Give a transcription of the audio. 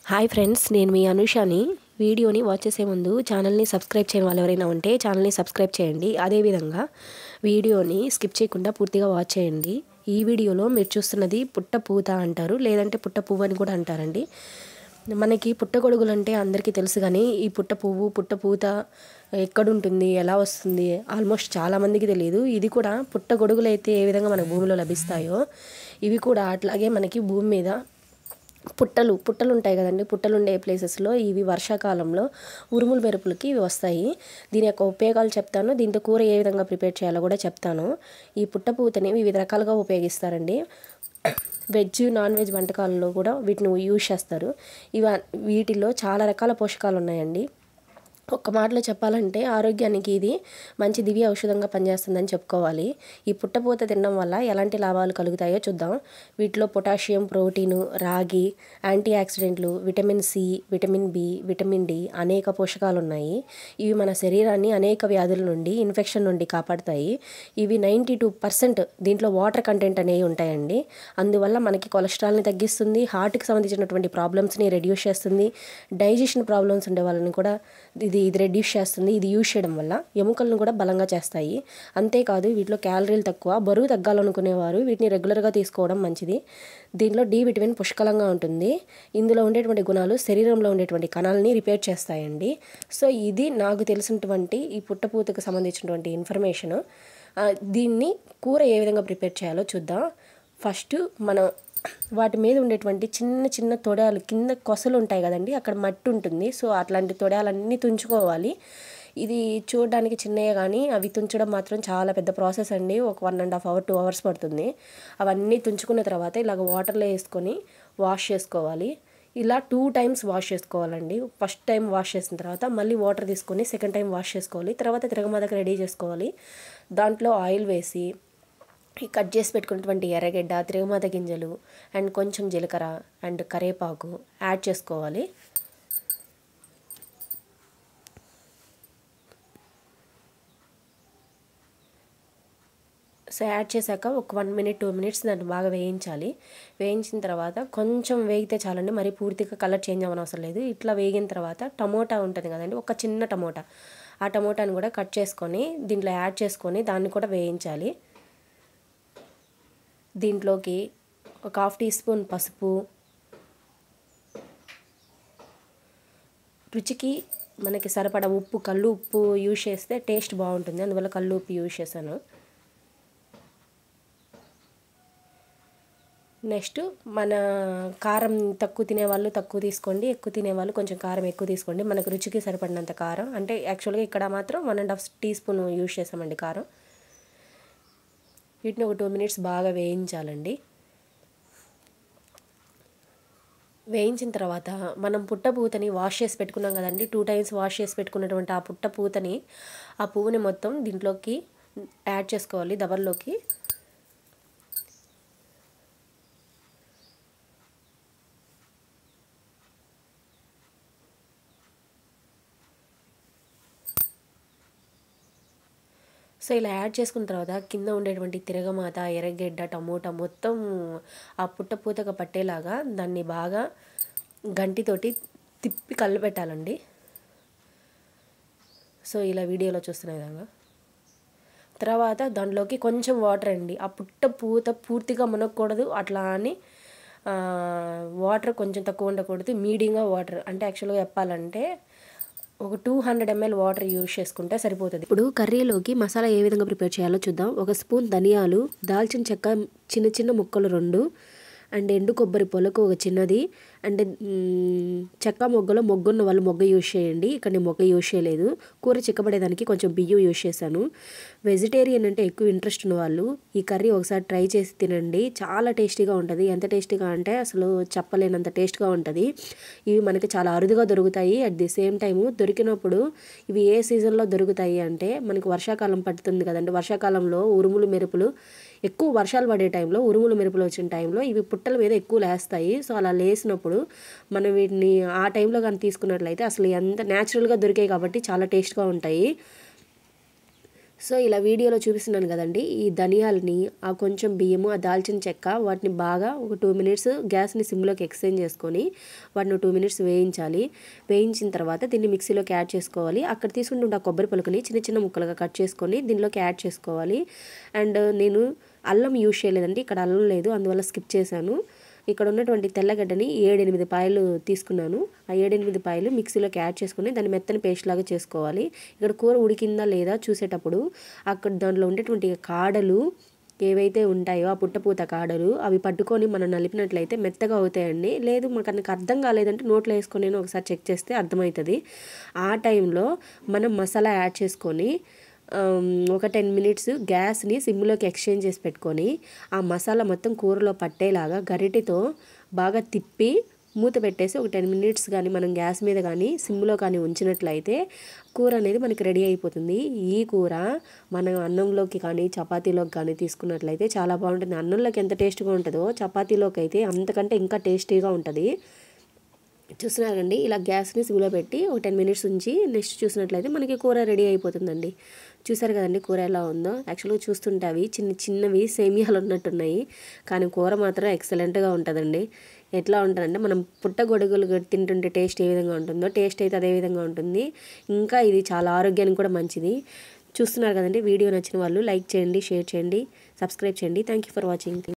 hi friends నేను మీ అనుషాని వీడియోని watch చేసే ముందు ఛానల్ని సబ్స్క్రైబ్ చేయని వాళ్ళు ఎవరైనా ఉంటే ఛానల్ని సబ్స్క్రైబ్ చేయండి అదేవిధంగా వీడియోని స్కిప్ చేయకుండా పూర్తిగా వాచ్ చేయండి ఈ వీడియోలో మీరు చూస్తున్నది పుట్ట పూత అంటారు లేదంటే పుట్ట పువ్వు అని కూడా అంటారండి మనకి పుట్టగొడుగులు అంటే అందరికీ తెలుసు కానీ ఈ పుట్ట పువ్వు పుట్ట పూత ఎక్కడుంటుంది ఎలా వస్తుంది ఆల్మోస్ట్ చాలామందికి తెలియదు ఇది కూడా పుట్టగొడుగులు అయితే ఏ విధంగా మన భూమిలో లభిస్తాయో ఇవి కూడా అట్లాగే మనకి భూమి మీద పుట్టలు పుట్టలు ఉంటాయి కదండి పుట్టలు ఉండే ప్లేసెస్లో ఇవి వర్షాకాలంలో ఉరుముల మెరుపులకి ఇవి వస్తాయి దీని యొక్క ఉపయోగాలు చెప్తాను దీంతో కూర ఏ విధంగా ప్రిపేర్ చేయాలో కూడా చెప్తాను ఈ పుట్టపూతని వివిధ రకాలుగా ఉపయోగిస్తారండి వెజ్ నాన్ వెజ్ వంటకాలలో కూడా వీటిని యూజ్ చేస్తారు ఇవ వీటిలో చాలా రకాల పోషకాలు ఉన్నాయండి ఒక్క మాటలో చెప్పాలంటే ఆరోగ్యానికి ఇది మంచి దివ్య ఔషధంగా పనిచేస్తుందని చెప్పుకోవాలి ఈ పుట్టపూత తినడం వల్ల ఎలాంటి లాభాలు కలుగుతాయో చూద్దాం వీటిలో పొటాషియం ప్రోటీను రాగి యాంటీ ఆక్సిడెంట్లు vitamin C vitamin B vitamin D అనేక పోషకాలు ఉన్నాయి ఇవి మన శరీరాన్ని అనేక వ్యాధుల నుండి ఇన్ఫెక్షన్ నుండి కాపాడుతాయి ఇవి నైంటీ టూ పర్సెంట్ దీంట్లో వాటర్ కంటెంట్ అనేవి ఉంటాయండి అందువల్ల మనకి కొలెస్ట్రాల్ని తగ్గిస్తుంది హార్ట్కి సంబంధించినటువంటి ప్రాబ్లమ్స్ని రెడ్యూస్ చేస్తుంది డైజెషన్ ప్రాబ్లమ్స్ ఉండే వాళ్ళని కూడా ఇది ఇది రెడ్యూస్ చేస్తుంది ఇది యూజ్ చేయడం వల్ల ఎముకలను కూడా బలంగా చేస్తాయి అంతేకాదు వీటిలో క్యాలరీలు తక్కువ బరువు తగ్గాలనుకునేవారు వీటిని రెగ్యులర్గా తీసుకోవడం మంచిది దీంట్లో డి విటమిన్ పుష్కలంగా ఉంటుంది ఇందులో ఉండేటువంటి గుణాలు శరీరంలో ఉండేటువంటి కణాలని రిపేర్ చేస్తాయండి సో ఇది నాకు తెలిసినటువంటి ఈ పుట్టపూతకు సంబంధించినటువంటి ఇన్ఫర్మేషన్ దీన్ని కూర ఏ విధంగా ప్రిపేర్ చేయాలో చూద్దాం ఫస్ట్ మనం వాటి మీద ఉండేటువంటి చిన్న చిన్న తొడాలు కింద కొసలు ఉంటాయి కదండి అక్కడ మట్టి ఉంటుంది సో అట్లాంటి తొడాలన్నీ తుంచుకోవాలి ఇది చూడడానికి చిన్నయే కానీ అవి తుంచడం మాత్రం చాలా పెద్ద ప్రాసెస్ అండి ఒక one and half hour two hours పడుతుంది అవన్నీ తుంచుకున్న తర్వాత ఇలాగ వాటర్లో వేసుకొని వాష్ చేసుకోవాలి ఇలా టూ టైమ్స్ వాష్ చేసుకోవాలండి ఫస్ట్ టైం వాష్ చేసిన తర్వాత మళ్ళీ వాటర్ తీసుకొని సెకండ్ టైం వాష్ చేసుకోవాలి తర్వాత తిరగమాదక రెడీ చేసుకోవాలి దాంట్లో ఆయిల్ వేసి ఈ కట్ చేసి పెట్టుకున్నటువంటి ఎర్రగడ్డ తిరగమాత గింజలు అండ్ కొంచెం జీలకర్ర అండ్ కరేపాకు యాడ్ చేసుకోవాలి సో యాడ్ చేశాక ఒక వన్ మినిట్ టూ మినిట్స్ దాన్ని బాగా వేయించాలి వేయించిన తర్వాత కొంచెం వేగితే చాలండి మరి పూర్తిగా కలర్ చేంజ్ అవ్వనవసరం అవసరం లేదు ఇట్లా వేగిన తర్వాత టమోటా ఉంటుంది కదండి ఒక చిన్న టమోటా ఆ టమోటాని కూడా కట్ చేసుకొని దీంట్లో యాడ్ చేసుకొని దాన్ని కూడా వేయించాలి దీంట్లోకి ఒక హాఫ్ టీ స్పూన్ పసుపు రుచికి మనకి సరిపడా ఉప్పు కళ్ళు ఉప్పు యూజ్ చేస్తే టేస్ట్ బాగుంటుంది అందువల్ల కళ్ళు ఉప్పు యూజ్ చేశాను నెక్స్ట్ మన కారం తక్కువ తినేవాళ్ళు తక్కువ తీసుకోండి ఎక్కువ తినేవాళ్ళు కొంచెం కారం ఎక్కువ తీసుకోండి మనకు రుచికి సరిపడినంత కారం అంటే యాక్చువల్గా ఇక్కడ మాత్రం one and half teaspoon use చేసామండి కారం వీటిని ఒక టూ మినిట్స్ బాగా వేయించాలండి వేయించిన తర్వాత మనం పుట్ట పూతని వాష్ చేసి పెట్టుకున్నాం కదండి టూ టైమ్స్ వాష్ చేసి పెట్టుకున్నటువంటి ఆ పుట్ట పూతని ఆ పువ్వుని మొత్తం దీంట్లోకి యాడ్ చేసుకోవాలి దబర్లోకి సో ఇలా యాడ్ చేసుకున్న తర్వాత కింద ఉండేటువంటి తిరగమాత ఎర్రగడ్డ టమోటా మొత్తం ఆ పుట్టపూతగా పట్టేలాగా దాన్ని బాగా గంటితోటి తిప్పి కళ్ళపెట్టాలండి సో ఇలా వీడియోలో చూస్తున్న విధంగా తర్వాత దాంట్లోకి కొంచెం వాటర్ అండి ఆ పుట్ట పూత పూర్తిగా మునగకూడదు అట్లా అని వాటర్ కొంచెం తక్కువ ఉండకూడదు మీడియంగా వాటర్ అంటే యాక్చువల్గా చెప్పాలంటే ఒక two hundred ML water use చేసుకుంటే సరిపోతుంది ఇప్పుడు కర్రీలోకి మసాలా ఏ విధంగా ప్రిపేర్ చేయాలో చూద్దాం ఒక స్పూన్ ధనియాలు దాల్చిన చెక్క చిన్న చిన్న ముక్కలు రెండు అండ్ ఎండు కొబ్బరి పొలకు ఒక చిన్నది అండ్ చెక్క మొగ్గలో మొగ్గున్న వాళ్ళు మొగ్గ యూజ్ చేయండి ఇక్కడ నేను మొగ్గ యూజ్ చేయలేదు కూర చిక్కబడేదానికి కొంచెం బియ్యం యూజ్ చేశాను వెజిటేరియన్ అంటే ఎక్కువ ఇంట్రెస్ట్ ఉన్న వాళ్ళు ఈ కర్రీ ఒకసారి ట్రై చేసి తినండి చాలా టేస్టీగా ఉంటుంది ఎంత టేస్టీగా అంటే అసలు చెప్పలేనంత టేస్ట్గా ఉంటుంది ఇవి మనకి చాలా అరుదుగా దొరుకుతాయి అట్ ది సేమ్ టైము దొరికినప్పుడు ఇవి ఏ సీజన్లో దొరుకుతాయి అంటే మనకి వర్షాకాలం పడుతుంది కదండి వర్షాకాలంలో ఉరుములు మెరుపులు ఎక్కువ వర్షాలు పడే టైంలో ఉరుములు మెరుపులు వచ్చిన టైంలో ఇవి పుట్టల మీద ఎక్కువ లేస్తాయి సో అలా లేసినప్పుడు మనం వీటిని ఆ టైంలో కానీ తీసుకున్నట్లయితే అసలు ఎంత న్యాచురల్గా దొరికాయి కాబట్టి చాలా టేస్ట్గా ఉంటాయి సో ఇలా వీడియోలో చూపిస్తున్నాను కదండి ఈ ధనియాలని ఆ కొంచెం బియ్యము ఆ దాల్చిన చెక్క వాటిని బాగా ఒక టూ మినిట్స్ గ్యాస్ని సిమ్లోకి ఎక్స్చేంజ్ చేసుకొని వాటిని టూ మినిట్స్ వేయించాలి వేయించిన తర్వాత దీన్ని మిక్సీలోకి యాడ్ చేసుకోవాలి అక్కడ తీసుకుంటుంటే ఆ కొబ్బరి పలుకుని చిన్న చిన్న ముక్కలుగా కట్ చేసుకొని దీనిలోకి యాడ్ చేసుకోవాలి అండ్ నేను అల్లం యూజ్ చేయలేదండి ఇక్కడ అల్లం లేదు అందువల్ల స్కిప్ చేశాను ఇక్కడ ఉన్నటువంటి తెల్లగడ్డని ఏడెనిమిది పాయలు తీసుకున్నాను ఆ ఏడెనిమిది పాయలు మిక్సీలోకి యాడ్ చేసుకుని దాన్ని మెత్తని పేస్ట్ లాగా చేసుకోవాలి ఇక్కడ కూర ఉడికిందా లేదా చూసేటప్పుడు అక్కడ దాంట్లో ఉండేటువంటి కాడలు ఏవైతే ఉంటాయో ఆ పుట్టపూత కాడలు అవి పట్టుకొని మనం నలిపినట్లయితే మెత్తగా అవుతాయండి లేదు మనకు అర్థం కాలేదంటే నోట్లో వేసుకొని ఒకసారి చెక్ చేస్తే అర్థమవుతుంది ఆ టైంలో మనం మసాలా యాడ్ చేసుకొని ఒక టెన్ మినిట్స్ గ్యాస్ని సిమ్లోకి ఎక్స్చేంజ్ చేసి పెట్టుకొని ఆ మసాలా మొత్తం కూరలో పట్టేలాగా గరిటెతో బాగా తిప్పి మూత పెట్టేసి ఒక టెన్ మినిట్స్ కానీ మనం గ్యాస్ మీద కానీ సిమ్లో కానీ ఉంచినట్లయితే కూర అనేది మనకి రెడీ అయిపోతుంది ఈ కూర మనం అన్నంలోకి కానీ చపాతీలోకి కానీ తీసుకున్నట్లయితే చాలా బాగుంటుంది అన్నంలోకి ఎంత టేస్ట్గా ఉంటుందో చపాతీలోకి అయితే అంతకంటే ఇంకా టేస్టీగా ఉంటుంది చూస్తున్నారండి ఇలా గ్యాస్ని సిమ్లో పెట్టి ఒక టెన్ మినిట్స్ ఉంచి నెక్స్ట్ చూసినట్లయితే మనకి కూర రెడీ అయిపోతుందండి చూసారు కదండి కూర ఎలా ఉందో యాక్చువల్గా చూస్తుంటే అవి చిన్న చిన్నవి సేమియాలు ఉన్నట్టున్నాయి కానీ కూర మాత్రం ఎక్సలెంట్గా ఉంటుందండి ఎట్లా ఉంటుందంటే మనం పుట్టగొడుగులు తింటుంటే టేస్ట్ ఏ విధంగా ఉంటుందో టేస్ట్ అయితే అదే విధంగా ఉంటుంది ఇంకా ఇది చాలా ఆరోగ్యానికి కూడా మంచిది చూస్తున్నారు కదండి వీడియో నచ్చిన వాళ్ళు లైక్ చేయండి షేర్ చేయండి సబ్స్క్రైబ్ చేయండి థ్యాంక్ యూ ఫర్ వాచింగ్